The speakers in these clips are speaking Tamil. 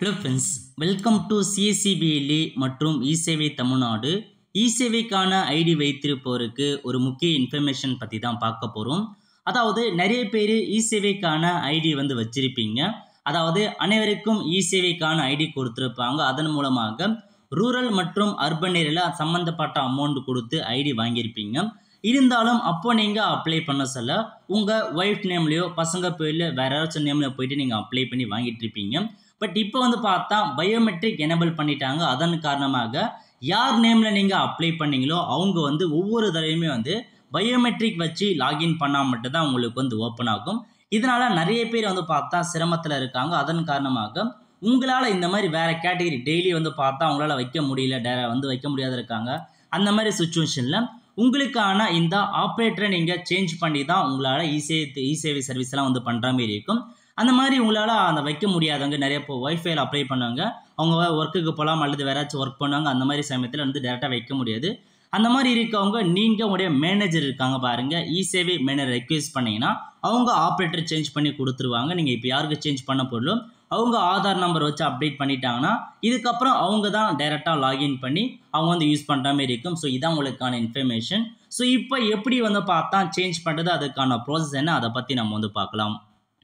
ஹலோ ஃப்ரெண்ட்ஸ் வெல்கம் டு சிஎஸ்சிபிஎல்இ மற்றும் இசேவை தமிழ்நாடு இசேவைக்கான ஐடி வைத்திருப்போருக்கு ஒரு முக்கிய இன்ஃபர்மேஷன் பற்றி தான் பார்க்க போகிறோம் அதாவது நிறைய பேர் இசேவைக்கான ஐடி வந்து வச்சிருப்பீங்க அதாவது அனைவருக்கும் இசேவைக்கான ஐடி கொடுத்துருப்பாங்க அதன் மூலமாக ரூரல் மற்றும் அர்பன் ஏரியாவில் சம்மந்தப்பட்ட அமௌண்ட் கொடுத்து ஐடி வாங்கியிருப்பீங்க இருந்தாலும் அப்போ நீங்கள் அப்ளை பண்ண சொல்ல உங்கள் ஒய்ஃப் நேம்லேயோ பசங்க பேரில் வேற ஏதாச்சும் நேமில் போயிட்டு நீங்கள் அப்ளை பண்ணி வாங்கிட்டு இருப்பீங்க பட் இப்போ வந்து பார்த்தா பயோமெட்ரிக் எனபிள் பண்ணிட்டாங்க அதன் காரணமாக யார் நேமில் நீங்கள் அப்ளை பண்ணீங்களோ அவங்க வந்து ஒவ்வொரு தடவையுமே வந்து பயோமெட்ரிக் வச்சு லாகின் பண்ணால் மட்டும்தான் உங்களுக்கு வந்து ஓப்பன் ஆகும் இதனால் நிறைய பேர் வந்து பார்த்தா சிரமத்தில் இருக்காங்க அதன் காரணமாக உங்களால் இந்த மாதிரி வேறு கேட்டகரி டெய்லி வந்து பார்த்தா அவங்களால வைக்க முடியல டே வந்து வைக்க முடியாத இருக்காங்க அந்த மாதிரி சுச்சுவேஷனில் உங்களுக்கான இந்த ஆப்ரேட்டரை நீங்கள் சேஞ்ச் பண்ணி தான் உங்களால் இசே இ சேவை சர்வீஸ்லாம் வந்து பண்ணுற மாதிரி இருக்கும் அந்த மாதிரி உங்களால் அந்த வைக்க முடியாதவங்க நிறைய இப்போ ஒய்ஃபைல அப்ளை பண்ணுவாங்க அவங்க ஒர்க்குக்கு போகலாம் அல்லது வேறாச்சும் ஒர்க் பண்ணுவாங்க அந்த மாதிரி சமயத்தில் வந்து டேரெக்டாக வைக்க முடியாது அந்த மாதிரி இருக்கவங்க நீங்கள் உங்களுடைய மேனேஜர் இருக்காங்க பாருங்கள் இ சேவை மேனேஜர் ரெக்வெஸ்ட் பண்ணீங்கன்னா அவங்க ஆப்ரேட்டர் சேஞ்ச் பண்ணி கொடுத்துருவாங்க நீங்கள் இப்போ யாருக்கு சேஞ்ச் பண்ண போடலும் அவங்க ஆதார் நம்பர் வச்சு அப்டேட் பண்ணிட்டாங்கன்னா இதுக்கப்புறம் அவங்க தான் டைரெக்டாக லாகின் பண்ணி அவங்க வந்து யூஸ் பண்ணுற மாதிரி இருக்கும் ஸோ இதான் உங்களுக்கான இன்ஃபர்மேஷன் ஸோ இப்போ எப்படி வந்து பார்த்தா சேஞ்ச் பண்ணுறது அதுக்கான ப்ராசஸ் என்ன அதை பற்றி நம்ம வந்து பார்க்கலாம்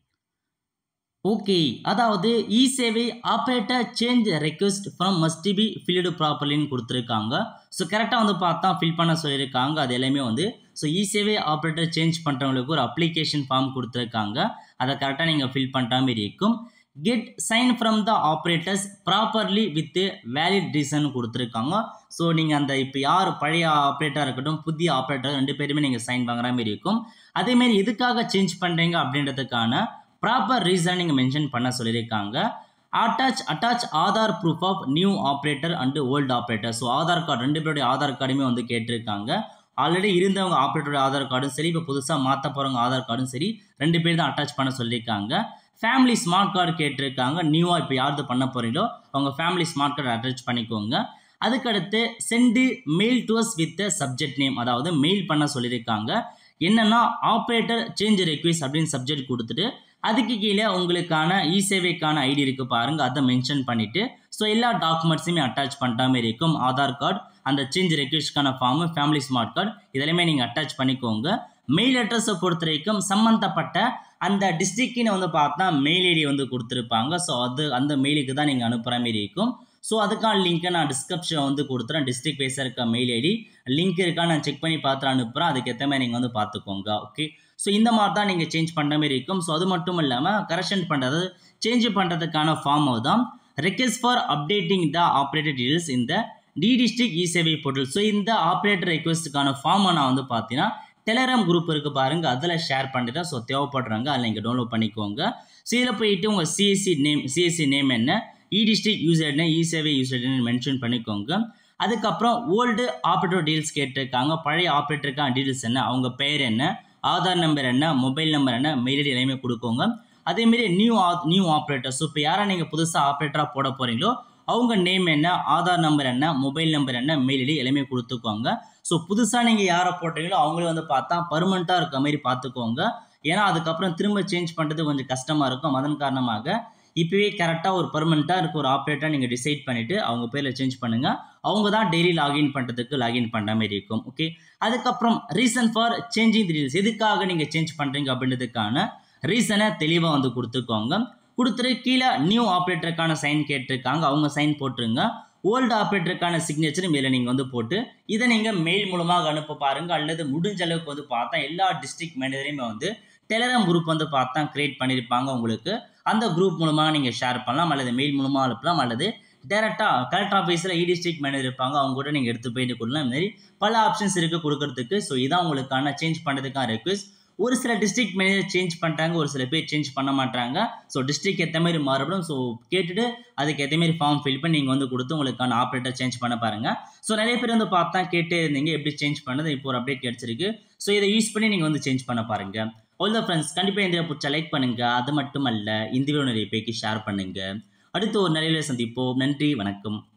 ஓகே அதாவது eSevai operator change request form must be filled ப்ராப்பர்லின்னு கொடுத்துருக்காங்க ஸோ கரெக்டாக வந்து பார்த்தா ஃபில் பண்ண சொல்லியிருக்காங்க அது எல்லாமே வந்து ஸோ இ சேவை ஆப்ரேட்டர் சேஞ்ச் பண்ணுறவங்களுக்கு ஒரு அப்ளிகேஷன் ஃபார்ம் கொடுத்துருக்காங்க அதை கரெக்டாக நீங்கள் ஃபில் பண்ணுற மாதிரி இருக்கும் get sign from the operators properly with valid reason கொடுத்துருக்காங்க ஸோ நீங்கள் அந்த இப்போ யார் பழைய ஆப்ரேட்டராக இருக்கட்டும் புதிய ஆப்ரேட்டர் ரெண்டு பேருமே நீங்கள் சைன் வாங்குற மாதிரி இருக்கும் அதேமாரி எதுக்காக சேஞ்ச் பண்ணுறீங்க அப்படின்றதுக்கான ப்ராப்பர் ரீசன் நீங்கள் மென்ஷன் பண்ண சொல்லியிருக்காங்க attach attach Aadhaar proof of new operator and old operator so Aadhaar card ரெண்டு பேருடைய ஆதார் கார்டுமே வந்து கேட்டிருக்காங்க ஆல்ரெடி இருந்தவங்க ஆப்ரேட்டரோட ஆதார் கார்டும் சரி இப்போ புதுசாக மாற்ற போகிறவங்க ஆதார் கார்டும் சரி ரெண்டு பேர் தான் அட்டாச் பண்ண சொல்லியிருக்காங்க ஃபேமிலி ஸ்மார்ட் கார்டு கேட்டிருக்காங்க நியூவாக இப்போ யாருது பண்ண போகிறீங்களோ அவங்க ஃபேமிலி ஸ்மார்ட் கார்டு அட்டாச் பண்ணிக்கோங்க அதுக்கடுத்து send mail to us with subject name அதாவது மெயில் பண்ண சொல்லியிருக்காங்க என்னென்னா ஆப்ரேட்டர் சேஞ்ச் ரெக்வெஸ்ட் அப்படின்னு சப்ஜெக்ட் கொடுத்துட்டு அதுக்கு கீழே உங்களுக்கான இ சேவைக்கான ஐடி இருக்குது பாருங்கள் அதை மென்ஷன் பண்ணிவிட்டு ஸோ எல்லா டாக்குமெண்ட்ஸுமே அட்டாச் பண்ணுற மாதிரி இருக்கும் ஆதார் கார்டு அந்த சேஞ்ச் ரெக்வெஸ்ட்கான ஃபார்மு ஃபேமிலி ஸ்மார்ட் கார்டு இதெல்லாமே நீங்கள் அட்டாச் பண்ணிக்கோங்க மெயில் அட்ரஸை பொறுத்த வரைக்கும் சம்மந்தப்பட்ட அந்த டிஸ்ட்ரிக்ட்னு வந்து பார்த்தா மெயில் ஐடி வந்து கொடுத்துருப்பாங்க ஸோ அது அந்த மெயிலுக்கு தான் நீங்கள் அனுப்புகிற மாதிரி இருக்கும் ஸோ அதுக்கான லிங்க்கை நான் டிஸ்கிரிப்ஷன் வந்து கொடுத்துறேன் டிஸ்ட்ரிக்ட் வைஸாக இருக்க மெயில் ஐடி லிங்க் இருக்கா நான் செக் பண்ணி பார்த்து அனுப்புகிறேன் அதுக்கேற்ற மாதிரி நீங்கள் வந்து பார்த்துக்கோங்க ஓகே ஸோ இந்த மாதிரி தான் நீங்கள் சேஞ்ச் பண்ணுற மாதிரி இருக்கும் ஸோ அது மட்டும் இல்லாமல் கரெக்ஷன் பண்ணுறது சேஞ்ச் பண்ணுறதுக்கான ஃபார்ம் தான் request for updating the operator details இந்த டி district eSevai portal so இந்த ஆப்ரேட்டர் ரெக்வெஸ்ட்டுக்கான ஃபார்மை நான் வந்து பார்த்தீங்கன்னா டெலகிராம் குரூப் இருக்குது பாருங்கள் அதில் ஷேர் பண்ணிட்டேன் ஸோ தேவைப்படுறாங்க அதில் நீங்கள் டவுன்லோட் பண்ணிக்கோங்க ஸோ இதில் போயிட்டு உங்கள் சிஎஸ்சி நேம் சிஎஸ்சி நேம் என்ன இ டிஸ்ட்ரிக் யூசர் என்ன இ சேவை யூசர் மென்ஷன் பண்ணிக்கோங்க அதுக்கப்புறம் ஓல்டு ஆப்ரேட்டர் டீல்ஸ் கேட்டிருக்காங்க பழைய ஆப்ரேட்டருக்கான டீல்ஸ் என்ன அவங்க பெயர் என்ன ஆதார் நம்பர் என்ன மொபைல் நம்பர் என்ன மெயில் ஐடி எல்லாமே கொடுக்கோங்க அதேமாரி new ah new operator so இப்போ யாரை நீங்கள் புதுசாக ஆப்ரேட்டராக போட போகிறீங்களோ அவங்க நேம் என்ன ஆதார் நம்பர் என்ன மொபைல் நம்பர் என்ன மெயில் ஐடி எல்லாமே கொடுத்துக்கோங்க ஸோ புதுசாக நீங்கள் யாரை போட்டீங்களோ அவங்களே வந்து பார்த்தா பர்மனெண்ட்டாக இருக்க மாதிரி பார்த்துக்கோங்க ஏன்னா அதுக்கப்புறம் திரும்ப சேஞ்ச் பண்ணுறது கொஞ்சம் கஷ்டமாக இருக்கும் அதன் காரணமாக இப்போவே கரெக்டாக ஒரு பர்மனெண்ட்டாக இருக்க ஒரு ஆப்ரேட்டர் நீங்கள் டிசைட் பண்ணிவிட்டு அவங்க பேரில் சேஞ்ச் பண்ணுங்கள் அவங்க தான் டெய்லி லாகின் பண்ணுறதுக்கு லாகின் பண்ணுற மாதிரி இருக்கும் ஓகே அதுக்கப்புறம் reason for changing the details எதுக்காக நீங்கள் சேஞ்ச் பண்ணுறீங்க அப்படின்றதுக்கான ரீசனை தெளிவாக வந்து கொடுத்துக்கோங்க கொடுத்துட்டு கீழே நியூ ஆப்ரேட்டருக்கான சைன் கேட்டிருக்காங்க அவங்க சைன் போட்டுருங்க ஓல்டு ஆப்ரேட்டருக்கான சிக்னேச்சரும் இதில் நீங்கள் வந்து போட்டு இதை நீங்கள் மெயில் மூலமாக அனுப்ப பாருங்கள் அல்லது முடிஞ்ச அளவுக்கு வந்து பார்த்தா எல்லா டிஸ்ட்ரிக்ட் மேனேஜரையுமே வந்து டெலகிராம் குரூப் வந்து பார்த்தா க்ரியேட் பண்ணியிருப்பாங்க உங்களுக்கு அந்த குரூப் மூலமாக நீங்கள் ஷேர் பண்ணலாம் அல்லது மெயில் மூலமாக அனுப்பலாம் அல்லது டேரெக்டாக கலெக்டர் ஆஃபீஸில் இ டிஸ்ட்ரிக்ட் மேனேஜர் இருப்பாங்க அவங்க கூட நீங்கள் எடுத்து போயிட்டு கொடுக்கலாம் இந்த மாதிரி பல ஆப்ஷன்ஸ் இருக்குது கொடுக்கறதுக்கு ஸோ இதான் உங்களுக்கான சேஞ்ச் பண்ணுறதுக்கான ரெக்வஸ்ட் ஒரு சில டிஸ்ட்ரிக்ட் மேனேஜர் சேஞ்ச் பண்ணுறாங்க ஒரு சில பேர் சேஞ்ச் பண்ண மாட்டாங்க ஸோ டிஸ்ட்ரிக்ட் ஏற்ற மாதிரி மாறுபடும் ஸோ கேட்டுட்டு அதுக்கு ஏற்ற மாதிரி ஃபார்ம் ஃபில் பண்ணி நீங்கள் வந்து கொடுத்து உங்களுக்கான ஆப்ரேட்டர் சேஞ்ச் பண்ண பாருங்கள் ஸோ நிறைய பேர் வந்து பார்த்தா கேட்டே இருந்தீங்க எப்படி சேஞ்ச் பண்ணது இப்போ ஒரு அப்டேட் கிடச்சிருக்கு ஸோ இதை யூஸ் பண்ணி நீங்கள் வந்து சேஞ்ச் பண்ண பாருங்கள் ஆல் ஃப்ரெண்ட்ஸ் கண்டிப்பாக இந்த பிடிச்சா லைக் பண்ணுங்கள் அது மட்டும் அல்ல இந்த வீடியோ நிறைய பேருக்கு ஷேர் பண்ணுங்கள் அடுத்து ஒரு நிறைய சந்திப்போம் நன்றி வணக்கம்